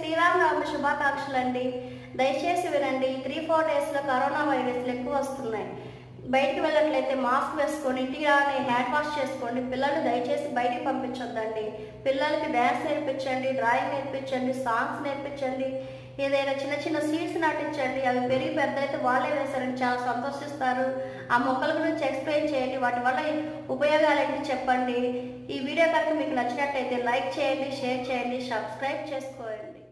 శ్రీరామనవమి శుభాకాంక్షలు అండి దయచేసి వినండి త్రీ ఫోర్ డేస్లో కరోనా వైరస్లు ఎక్కువ వస్తున్నాయి బయటికి వెళ్ళట్లయితే మాస్క్ వేసుకొని ఇంటికి రాని హ్యాండ్ వాష్ చేసుకోండి పిల్లల్ని దయచేసి బయటికి పంపించొద్దండి పిల్లలకి డ్యాన్స్ నేర్పించండి డ్రాయింగ్ నేర్పించండి సాంగ్స్ నేర్పించండి ఏదైనా చిన్న చిన్న సీడ్స్ నాటించండి అవి పెరిగి పెద్దలైతే వాళ్ళే వేశారని చాలా సంతోషిస్తారు ఆ మొక్కల గురించి ఎక్స్ప్లెయిన్ చేయండి వాటి వల్ల ఉపయోగాలు ఏంటి చెప్పండి ఈ వీడియో కనుక మీకు నచ్చినట్టయితే లైక్ చేయండి షేర్ చేయండి సబ్స్క్రైబ్ చేసుకోండి